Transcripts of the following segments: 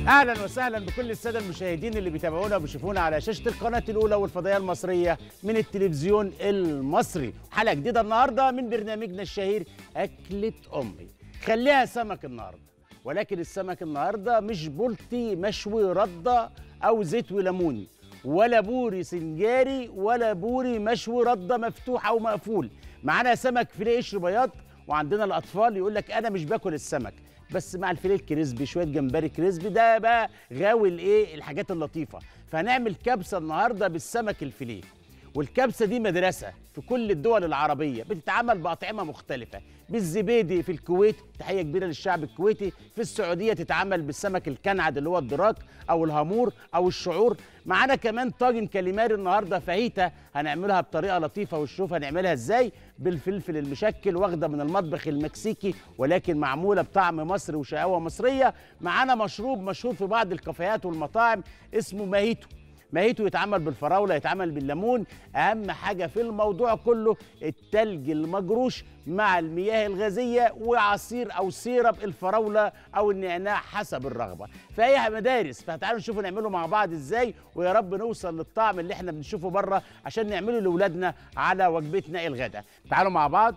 اهلا وسهلا بكل الساده المشاهدين اللي بيتابعونا وبيشوفونا على شاشه القناه الاولى والفضائيه المصريه من التلفزيون المصري حلقه جديده النهارده من برنامجنا الشهير اكله امي خليها سمك النهارده ولكن السمك النهارده مش بلطي مشوي رده او زيت وليمون ولا بوري سنجاري ولا بوري مشوي رده مفتوح او مقفول معانا سمك فيليه قشر بياض وعندنا الاطفال يقول لك انا مش باكل السمك بس مع الفيليه الكريسبي شويه جمبري كريسبي ده بقى غاوي الايه الحاجات اللطيفه فهنعمل كبسه النهارده بالسمك الفيليه والكبسه دي مدرسه في كل الدول العربيه بتتعمل باطعمه مختلفه بالزبيدي في الكويت تحيه كبيره للشعب الكويتي في السعوديه تتعمل بالسمك الكنعد اللي هو الدراك او الهامور او الشعور معانا كمان طاجن كاليماري النهارده فاهيتا هنعملها بطريقه لطيفه ونشوف هنعملها ازاي بالفلفل المشكل واخده من المطبخ المكسيكي ولكن معموله بطعم مصري وشقاوه مصريه معانا مشروب مشهور في بعض الكافيهات والمطاعم اسمه ماهيتو ماهيته يتعمل بالفراوله يتعمل بالليمون اهم حاجه في الموضوع كله التلج المجروش مع المياه الغازيه وعصير او سيرب الفراوله او النعناع حسب الرغبه فهي مدارس فتعالوا نشوفوا نعمله مع بعض ازاي ويا رب نوصل للطعم اللي احنا بنشوفه بره عشان نعمله لاولادنا على وجبتنا الغداء تعالوا مع بعض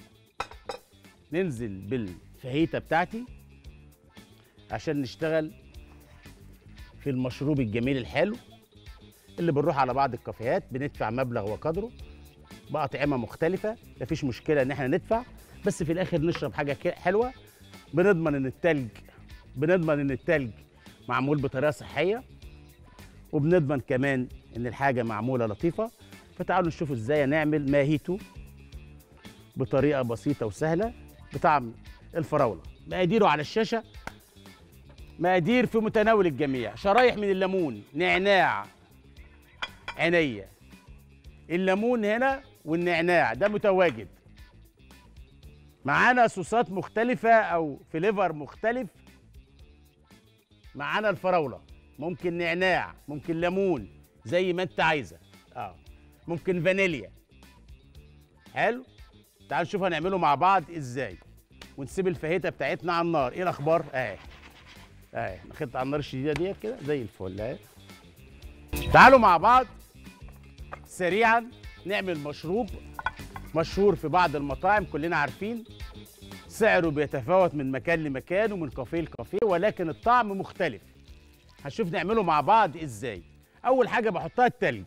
ننزل بالفاهيتا بتاعتي عشان نشتغل في المشروب الجميل الحلو اللي بنروح على بعض الكافيهات بندفع مبلغ وقدره بأطعمة مختلفة مفيش مشكلة إن إحنا ندفع بس في الآخر نشرب حاجة ك- حلوة بنضمن إن التلج بنضمن إن التلج معمول بطريقة صحية وبنضمن كمان إن الحاجة معمولة لطيفة فتعالوا نشوف إزاي نعمل ماهيتو بطريقة بسيطة وسهلة بطعم الفراولة مقاديره على الشاشة مقادير في متناول الجميع شرايح من الليمون نعناع عينيا الليمون هنا والنعناع ده متواجد معانا صوصات مختلفة أو فليفر مختلف معانا الفراولة ممكن نعناع ممكن ليمون زي ما انت عايزة اه ممكن فانيليا حلو تعال نشوف هنعمله مع بعض ازاي ونسيب الفاهيتا بتاعتنا على النار ايه الاخبار اهي اهي ناخدها على النار الشديده ديت كده زي الفل اهي تعالوا مع بعض سريعا نعمل مشروب مشهور في بعض المطاعم كلنا عارفين سعره بيتفاوت من مكان لمكان ومن كافيه لكافيه ولكن الطعم مختلف هنشوف نعمله مع بعض ازاي اول حاجه بحطها التلج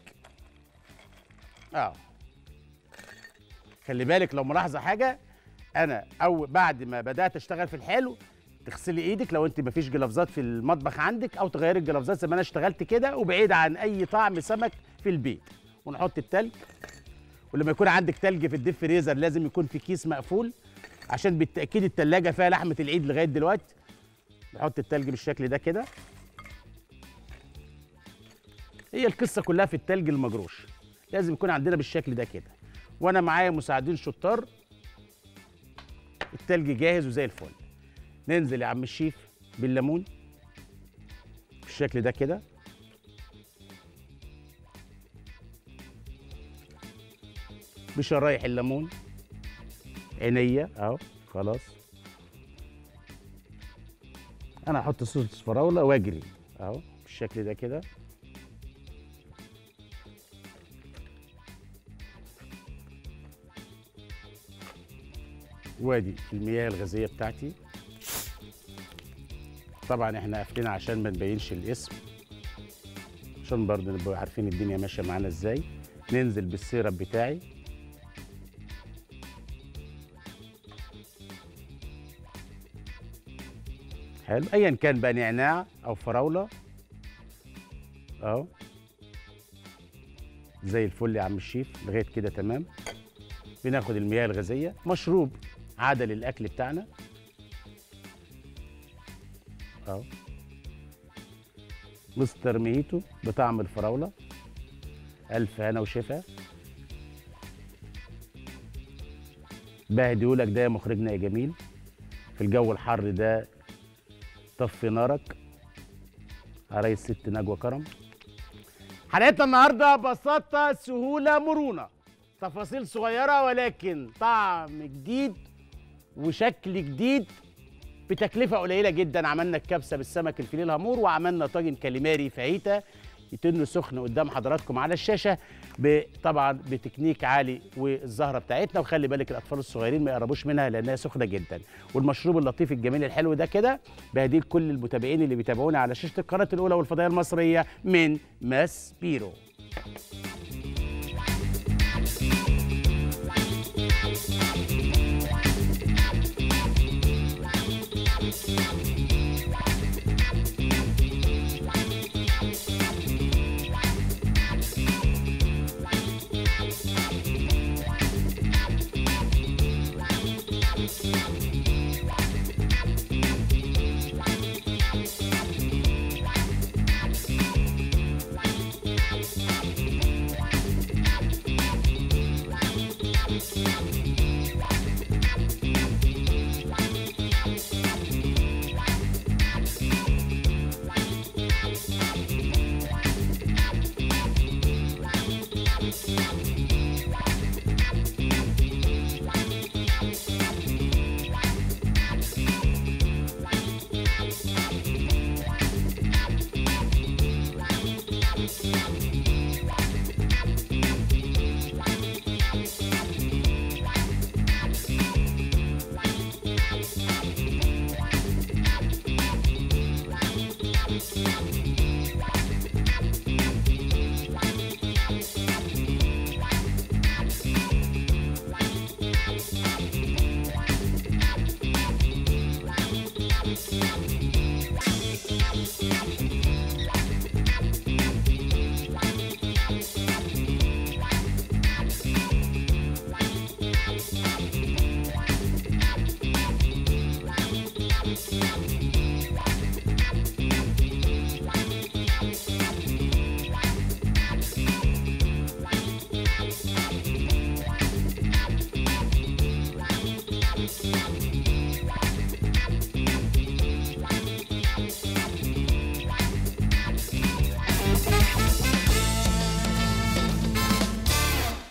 اه خلي بالك لو ملاحظه حاجه انا او بعد ما بدات اشتغل في الحلو تغسلي ايدك لو انت مفيش جلافزات في المطبخ عندك او تغيري الجلافزات زي ما انا اشتغلت كده وبعيد عن اي طعم سمك في البيت ونحط التلج ولما يكون عندك تلج في الديب فريزر لازم يكون في كيس مقفول عشان بالتاكيد التلاجة فيها لحمه العيد لغايه دلوقتي نحط التلج بالشكل ده كده هي القصه كلها في التلج المجروش لازم يكون عندنا بالشكل ده كده وانا معايا مساعدين شطار التلج جاهز وزي الفل ننزل يا عم الشيف بالليمون بالشكل ده كده بشرايح الليمون عينيا اهو خلاص انا هحط صوص فراوله واجري اهو بالشكل ده كده وادي المياه الغازيه بتاعتي طبعا احنا قافلين عشان ما نبينش الاسم عشان برضه نبقى عارفين الدنيا ماشيه معانا ازاي ننزل بالسيرب بتاعي حلو ايا كان بقى نعناع او فراوله اهو زي الفل يا عم الشيف لغايه كده تمام بناخد المياه الغازيه مشروب عاده للاكل بتاعنا اهو مستر ميتو بطعم الفراوله الف هنا وشفا بهديهولك ده يا مخرجنا يا جميل في الجو الحر ده طفي نارك على الست نجوى كرم حلقتنا النهارده بساطه سهوله مرونه تفاصيل صغيره ولكن طعم جديد وشكل جديد بتكلفه قليله جدا عملنا الكبسه بالسمك الفيليه الهامور وعملنا طاجن كاليماري فاهيتا يتنه سخن قدام حضراتكم على الشاشه طبعا بتكنيك عالي والزهره بتاعتنا وخلي بالك الاطفال الصغيرين ما يقربوش منها لانها سخنه جدا والمشروب اللطيف الجميل الحلو ده كده بهديه كل المتابعين اللي بيتابعونا على شاشه القناه الاولى والفضائيه المصريه من ماس بيرو